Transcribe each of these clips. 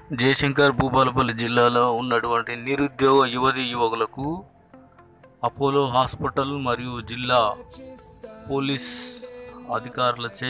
జయశంకర్ భూపాలపల్లి జిల్లాలో ఉన్నటువంటి నిరుద్యోగ యువతి యువకులకు అపోలో హాస్పిటల్ మరియు జిల్లా పోలీస్ అధికారులచే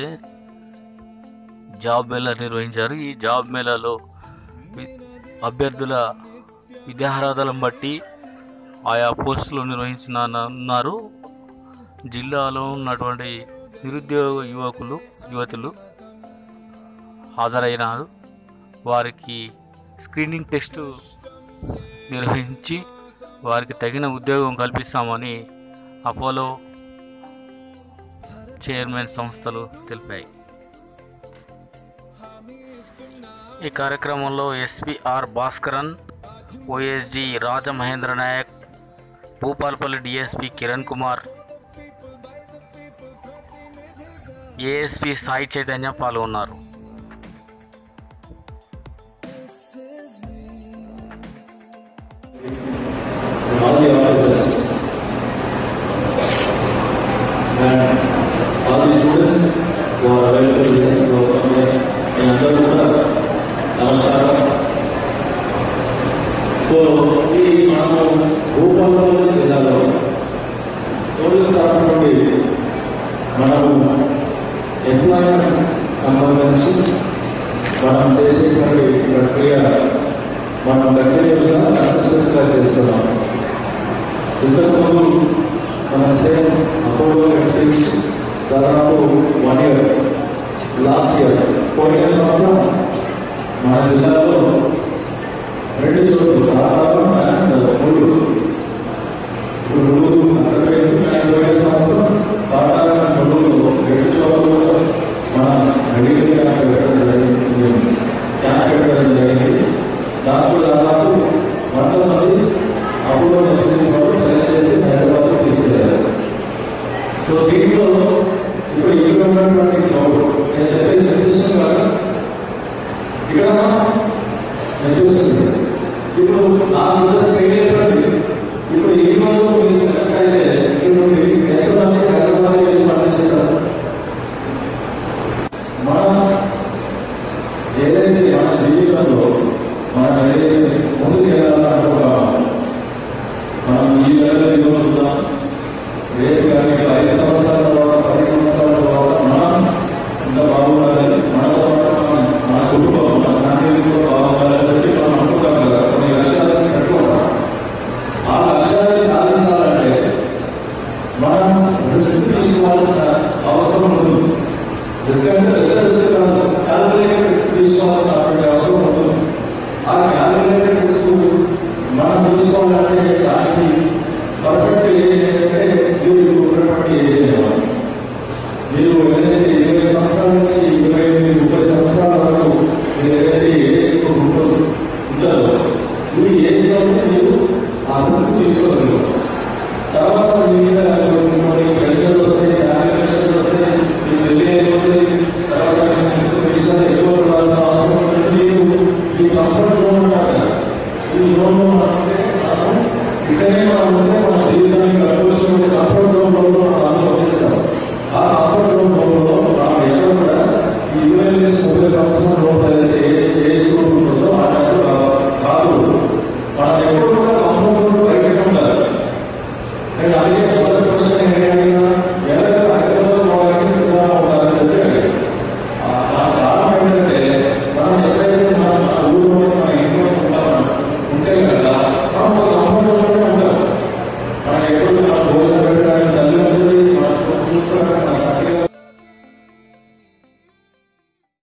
జాబ్ మేళా నిర్వహించారు ఈ జాబ్ మేళాలో వి- అభ్యర్థుల విద్యార్హతలను బట్టి ఆయా పోస్టులు నిర్వహించనున్నారు జిల్లాలో ఉన్నటువంటి నిరుద్యోగ యువకులు యువతులు హాజరైనారు వారికి స్క్రీనింగ్ టెస్ట్ నిర్వహించి వారికి తగిన ఉద్యోగం కల్పిస్తామని అపోలో చైర్మన్ సంస్థలు తెలిపాయి ఈ కార్యక్రమంలో SP R Bhaskaran OSG Rajamahendra Nayak Bhupalpally DSP Kiran Kumar ASP Sai Chaitanya పాల్గొన్నారు all the officers and all the students who are available today, who are coming, మీ అందరూ కూడా నమస్కారం సో ఈ మనము భూపాలపల్లి జిల్లాలో పోలీస్ తరఫు నుండి మనము ఎంప్లాయ్మెంట్ సంబంధించి మనం చేసేటువంటి ప్రక్రియ మనం కంటిన్యూస్గా కన్సిస్టెంట్గా చేస్తున్నాం ఇంతకుముందు మన సేమ్ అపోలో ఎక్స్పీరియన్స్ దాదాపు వన్ ఇయర్ లాస్ట్ ఇయర్ పోయిన సంవత్సరం మన జిల్లాలో రెండు చోట్ల దాదాపు అండ్ మూడు ఇప్పుడు మూడు అక్కడ అండ్ పోయిన సంవత్సరం దాదాపు మూడు రెండు చోట్ల కూడా మన మెడికల్ క్యాంప్ పెట్టడం జరిగింది క్యాంప్ పెట్టడం జరిగింది దాంట్లో దాదాపు వంద మంది అప్పుడు ముస్లిం వాళ్ళు సెలెక్ట్ చేసి హైదరాబాద్ తీసుకెళ్ళారు సో దీంట్లో ఇప్పుడు ఇక్కడ ఉన్నటువంటి క్రౌడ్ నేను చెప్పేది నిర్దిష్టం కాదు ఇక్కడ నిర్దిస్తుంది ఇప్పుడు నాలుగు రోజులు చేయలేటువంటి ఇప్పుడు ఈ రోజు మీరు సెలెక్ట్ అయితే ఇప్పుడు మీకు ఎంతమంది హైదరాబాద్ వెళ్ళి పండించారు మనం ఏదైతే మన జీవితంలో మనం ఏదైతే ముందుకు వెళ్ళాలనుకుంటామో మనం ఈ నెలలో ఎదుగుతున్నాం రేపు కానీ ఐదు సంవత్సరాల తర్వాత పది సంవత్సరాల తర్వాత మనం ఇంత బాగుండాలని మనతో పాటు మన మన కుటుంబం మన ఫ్యామిలీ కూడా బాగుండాలని చెప్పి మనం అనుకుంటాం కదా కొన్ని లక్ష్యాలను పెట్టుకుంటాం ఆ లక్ష్యాన్ని సాధించాలంటే మనం రిస్క్ తీసుకోవాల్సిన అవసరం ఉంటుంది రిస్క్ అంటే పెద్ద రిస్క్ కాదు క్యాలిక్యులేటెడ్ రిస్క్ తీసుకోవాల్సినటువంటి అవసరం ఉంటుంది ఆ క్యాలిక్యులేటెడ్ రిస్క్ మనం తీసుకోవాలంటే దానికి పర్ఫెక్ట్ ఏజ్ ఏంటంటే మీరు ఉన్నటువంటి ఏజ్ అనేవాళ్ళు మీరు ఏదైతే ఇరవై సంవత్సరాల నుంచి ఇరవై ఎనిమిది ముప్పై సంవత్సరాల వరకు మీరు ఏదైతే ఏజ్ ఉంటుందో ఉంటుందో మీ ఏజ్లో మీరు ఆ రిస్క్ తీసుకోగలరు తర్వాత మీ మీద కొన్ని ప్రెషర్ వస్తాయి ఫ్యామిలీ ప్రెషర్ వస్తాయి మీకు పెళ్లి అయిపోతుంది తర్వాత మీకు విషయాలు ఎక్కువ పడాల్సిన అవసరం ఉంటుంది మీరు ఈ కంఫర్ట్ జోన్ ఉంటారు కదా ఈ జోన్లో అంటే మనం ఇక్కడే మనం ఉంటే మన జీవితానికి అనుభవించుకునే కంఫర్ట్ జోన్లో మనం అనుభవిస్తాం ఆ కంఫర్ట్ జోన్లో మనం ఎక్కడ కూడా ఈ ఇరవై నుంచి ముప్పై సంవత్సరాల లోపల ఏదైతే ఏజ్ ఏజ్ గ్రూప్ ఉంటుందో ఆ టైంలో కాదు మనం ఎప్పుడు కూడా కంఫర్ట్ జోన్ బయటకు ఉండాలి నేను అడిగే మొదటి క్వశ్చన్ ఏంటంటే ఎవరైనా హైదరాబాద్ పోవడానికి సిద్ధంగా ఉంటారని చెప్పి అడిగాను. ఆ ఆ కారణం ఏంటంటే మనం ఎప్పుడైతే మన మన ఊళ్ళో మన ఇంట్లో ఉంటామో ఉంటే కదా మనం ఒక కంఫర్ట్లోనే ఉంటాం మనం ఎప్పుడు మన భోజనం పెట్టడానికి తల్లి ఉంటుంది మనం చూసుకోవడానికి మన